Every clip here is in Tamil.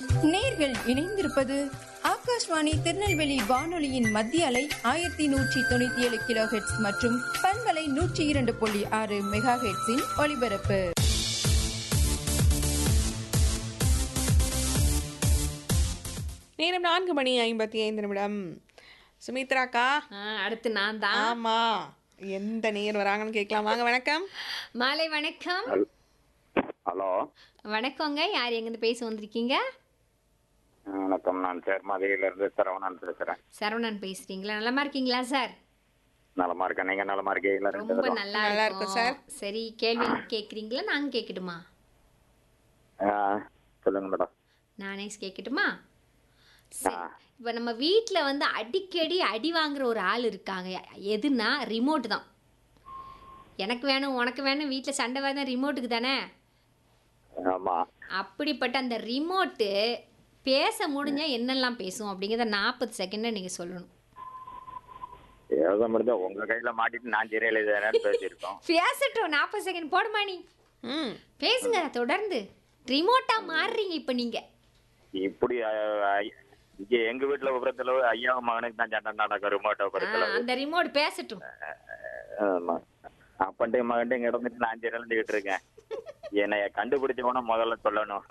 நேர்கள் இணைந்திருப்பது ஆகாஷ்வாணி திருநெல்வேலி வானொலியின் மத்திய அலை ஆயிரத்தி நூற்றி தொண்ணூத்தி ஏழு கிலோ ஹெட்ஸ் மற்றும் பண்பலை நூற்றி இரண்டு புள்ளி ஆறு மெகா ஹெட்ஸின் ஒலிபரப்பு நேரம் நான்கு மணி ஐம்பத்தி ஐந்து நிமிடம் சுமித்ராக்கா ஆ, அடுத்து நான் தான் ஆமா எந்த நேர் வராங்கன்னு கேட்கலாம் வாங்க வணக்கம் மாலை வணக்கம் ஹலோ வணக்கங்க யார் எங்கேருந்து பேச வந்திருக்கீங்க வணக்கம் நான் சேர்மதியிலிருந்து சரவணன் பேசுறேன் சரவணன் பேசுறீங்களா நலமா இருக்கீங்களா சார் நலமா இருக்கேன் நீங்க நலமா இருக்கீங்களா ரெண்டு ரொம்ப பேரும் நல்லா நல்லா இருக்கும் இருக்கும் சார் சரி கேள்வி கேட்குறீங்களா நாங்க கேட்கட்டுமா ஆ, சொல்லுங்க மேடம் நானே கேட்கட்டுமா சரி ஆ. இப்போ நம்ம வீட்டில் வந்து அடிக்கடி அடி வாங்குற ஒரு ஆள் இருக்காங்க எதுனா ரிமோட் தான் எனக்கு வேணும் உனக்கு வேணும் வீட்டில் சண்டை வேணும் ரிமோட்டுக்கு தானே ஆமா அப்படிப்பட்ட அந்த ரிமோட்டு பேச முடிஞ்சா என்னெல்லாம் பேசும் அப்படிங்கிறத நாற்பது செகண்ட்ல நீங்கள் சொல்லணும் எழுத முடிஞ்ச உங்க கையில மாட்டிட்டு நான் சிறையில் இதுன்னு பேசியிருக்கோம் பேசட்டும் நாற்பது செகண்ட் போடுமா நீ ம் பேசுங்க தொடர்ந்து ரிமோட்டா மாறுறீங்க இப்போ நீங்க இப்படி ஆ, ஆ, இங்க எங்க வீட்டுல விபரத்துல ஐயா மகனுக்கு தான் சண்டை நடக்கும் ரிமோட்டை ஆ, பொறுத்தல அந்த ரிமோட் பேசட்டும் ஆமா அப்பன்ட்டு மகன்ட்டு இங்க இடந்துட்டு நான் சிறையில் இருந்துகிட்டு இருக்கேன் என்னைய கண்டுபிடிச்சவன முதல்ல சொல்லணும்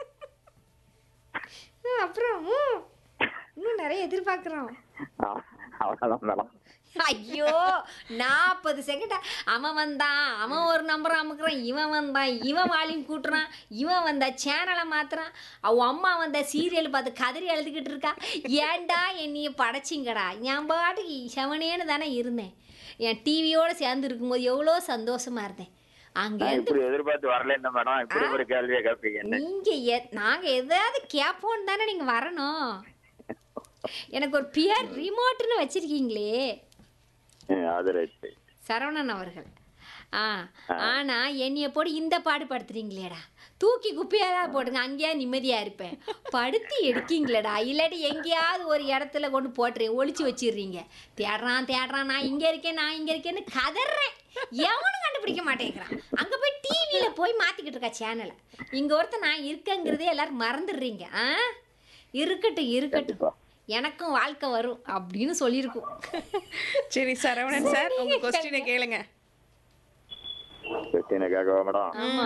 ஆ, அப்புறம் ம், இன்னும் நிறைய எதிர்பார்க்குறோம் ஆ, அவ்வளவுதான் மேடம் ஐயோ நாற்பது செகண்ட் அவன் வந்தான் அவன் ஒரு நம்பர் அமுக்குறான் இவன் வந்தான் இவன் வால்யூம் கூட்டுறான் இவன் வந்தா சேனலை மாத்துறான் அவன் அம்மா வந்தா சீரியல் பார்த்து கதறி எழுதுகிட்டு இருக்கா ஏன்டா என்னைய படைச்சிங்கடா என் பாட்டுக்கு செவனேன்னு தானே இருந்தேன் என் டிவியோட சேர்ந்து இருக்கும்போது எவ்வளோ சந்தோஷமா இருந்தேன் அங்கே நான் இருந்து இப்படி எதிர்பார்த்து வரல என்ன மேடம் இப்படி ஒரு கேள்வியை கேட்பீங்க என்ன நீங்க எ- நாங்க ஏதாவது கேட்போம் தானே நீங்க வரணும் எனக்கு ஒரு பியர் ரிமோட்னு வச்சிருக்கீங்களே ம், அது ரைட்டு சரவணன் அவர்கள் ஆ ஆனா என்னைய போட்டு இந்த பாடு படுத்துறீங்களேடா தூக்கி குப்பையாதா போடுங்க அங்கேயா நிம்மதியா இருப்பேன் படுத்தி எடுக்கீங்களேடா இல்லாட்டி எங்கேயாவது ஒரு இடத்துல கொண்டு போட்டுறேன் ஒளிச்சு வச்சிடுறீங்க தேடுறான் தேடுறான் நான் இங்க இருக்கேன் நான் இங்க இருக்கேன்னு கதறேன் எவனும் கண்டுபிடிக்க மாட்டேங்கிறான் அங்க போய் டிவியில போய் மாத்திக்கிட்டு இருக்கா சேனலை இங்க ஒருத்தன் நான் இருக்கேங்கிறதே எல்லாரும் மறந்துடுறீங்க ஆ இருக்கட்டும் இருக்கட்டும் கண்டிப்பா. எனக்கும் வாழ்க்கை வரும் அப்படின்னு சொல்லியிருக்கும் சரி சரவணன் சார் உங்க கொஸ்டினை கேளுங்க கிறிஸ்டினை கேட்கவா மேடம் ஆமா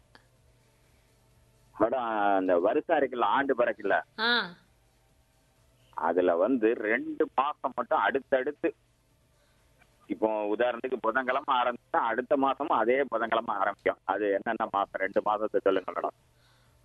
மேடம் அந்த வருஷம் இருக்குல்ல ஆண்டு பிறக்குல்ல ஆ அதுல வந்து ரெண்டு மாசம் மட்டும் அடுத்தடுத்து இப்போ உதாரணத்துக்கு புதன்கிழமை ஆரம்பிச்சா அடுத்த மாசமும் அதே புதன்கிழமை ஆரம்பிக்கும் அது என்னென்ன மாசம் ரெண்டு மாசத்தை சொல்லுங்க மேடம்